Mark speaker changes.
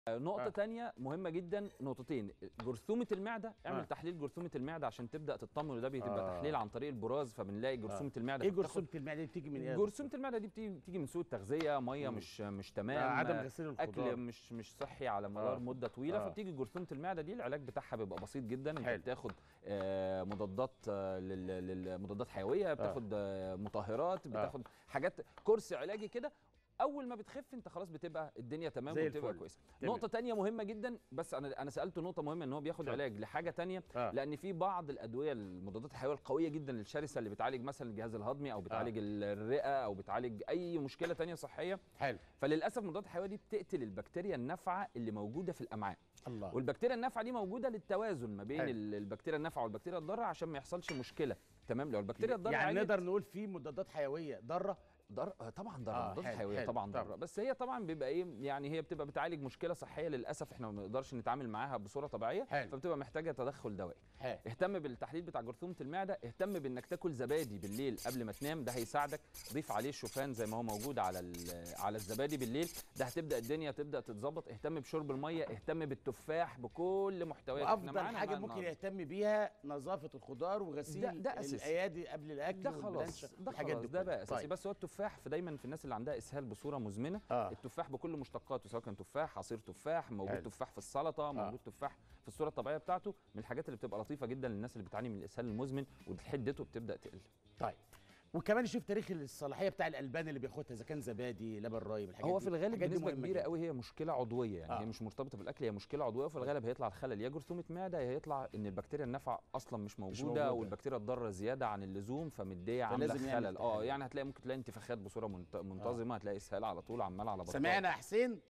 Speaker 1: نقطة
Speaker 2: آه.
Speaker 1: تانية مهمة جدا نقطتين جرثومة المعدة اعمل
Speaker 2: آه.
Speaker 1: تحليل جرثومة المعدة عشان تبدأ تطمن وده بيبقى
Speaker 2: آه.
Speaker 1: تحليل عن طريق البراز فبنلاقي جرثومة المعدة
Speaker 2: ايه
Speaker 1: فبتاخد-
Speaker 2: جرثومه المعده دي بتيجي من ايه؟
Speaker 1: جرثومة المعدة دي بتيجي, بتيجي من سوء التغذية مية
Speaker 2: مم.
Speaker 1: مش مش تمام
Speaker 2: آه، عدم
Speaker 1: آه،
Speaker 2: غسيل الخضار.
Speaker 1: اكل مش مش صحي على مدار
Speaker 2: آه.
Speaker 1: مدة طويلة
Speaker 2: آه.
Speaker 1: فبتيجي جرثومة المعدة دي العلاج بتاعها بيبقى بسيط جدا انت
Speaker 2: حلو.
Speaker 1: بتاخد آه، مضادات آه، لل- لل- مضادات حيوية بتاخد آه، مطهرات بتاخد حاجات كورس علاجي كده اول ما بتخف انت خلاص بتبقى الدنيا تمام
Speaker 2: زي
Speaker 1: وبتبقى
Speaker 2: الفل.
Speaker 1: كويسه
Speaker 2: تمام.
Speaker 1: نقطه تانية مهمه جدا بس انا انا سالته نقطه مهمه ان هو بياخد
Speaker 2: اتفضل.
Speaker 1: علاج لحاجه تانية
Speaker 2: آه.
Speaker 1: لان في بعض الادويه المضادات الحيويه القويه جدا الشرسه اللي بتعالج مثلا الجهاز الهضمي او بتعالج الرئه او بتعالج اي مشكله تانية صحيه
Speaker 2: حلو
Speaker 1: فللاسف المضادات الحيويه دي بتقتل البكتيريا النافعه اللي موجوده في الامعاء
Speaker 2: الله
Speaker 1: والبكتيريا النافعه دي موجوده للتوازن ما بين
Speaker 2: حلو.
Speaker 1: ال- البكتيريا النافعه والبكتيريا الضاره عشان ما يحصلش مشكله تمام لو البكتيريا الضاره
Speaker 2: يعني
Speaker 1: عالت-
Speaker 2: نقدر نقول في مضادات حيويه ضاره
Speaker 1: ضر آه، طبعا ضرر
Speaker 2: آه،
Speaker 1: المضادات
Speaker 2: حلو،
Speaker 1: الحيويه
Speaker 2: حلو،
Speaker 1: طبعا
Speaker 2: طبعا.
Speaker 1: ضرر بس هي طبعا بيبقى ايه يعني هي بتبقى بتعالج مشكله صحيه للاسف احنا ما بنقدرش نتعامل معاها بصوره طبيعيه
Speaker 2: حلو.
Speaker 1: فبتبقى محتاجه تدخل دوائي
Speaker 2: حلو
Speaker 1: اهتم بالتحليل بتاع جرثومه المعده اهتم بانك تاكل زبادي بالليل قبل ما تنام ده هيساعدك ضيف عليه الشوفان زي ما هو موجود على ال- على الزبادي بالليل ده هتبدا الدنيا تبدا تتظبط اهتم بشرب الميه اهتم بالتفاح بكل محتويات إحنا
Speaker 2: وافضل
Speaker 1: معانا
Speaker 2: حاجه
Speaker 1: معانا
Speaker 2: ممكن
Speaker 1: النهاردة.
Speaker 2: يهتم بيها نظافه الخضار وغسيل
Speaker 1: ده- ده أساسي.
Speaker 2: الايادي قبل الاكل
Speaker 1: ده
Speaker 2: والبلانشة،
Speaker 1: خلاص ده
Speaker 2: الحاجات
Speaker 1: خلاص
Speaker 2: دي
Speaker 1: ده
Speaker 2: كلها.
Speaker 1: بقى اساسي
Speaker 2: طيب.
Speaker 1: بس هو التفاح في دايما في الناس اللي عندها اسهال بصوره مزمنه
Speaker 2: آه.
Speaker 1: التفاح بكل مشتقاته سواء كان تفاح عصير تفاح موجود
Speaker 2: حلو.
Speaker 1: تفاح في السلطه موجود تفاح في الصوره الطبيعيه بتاعته من الحاجات اللي بتبقى لطيفه جدا للناس اللي بتعاني من الاسهال المزمن وحدته بتبدا تقل
Speaker 2: طيب وكمان نشوف تاريخ الصلاحيه بتاع الالبان اللي بياخدها اذا كان زبادي لبن رايب الحاجات
Speaker 1: هو
Speaker 2: دي.
Speaker 1: في الغالب
Speaker 2: الحاجات دي
Speaker 1: بنسبه
Speaker 2: مهمة
Speaker 1: كبيره
Speaker 2: جداً.
Speaker 1: قوي هي مشكله عضويه يعني
Speaker 2: آه.
Speaker 1: هي مش مرتبطه بالاكل هي مشكله عضويه وفي الغالب هيطلع الخلل يا جرثومه معده يا هيطلع ان البكتيريا النافعه اصلا مش موجوده,
Speaker 2: موجودة.
Speaker 1: والبكتيريا الضاره زياده عن اللزوم فمديه عامله
Speaker 2: فلازم يعمل
Speaker 1: خلل اه
Speaker 2: تحليل.
Speaker 1: يعني هتلاقي ممكن تلاقي انتفاخات بصوره منت- منتظمه هتلاقي اسهال على طول عمال على بطال
Speaker 2: سمعنا يا حسين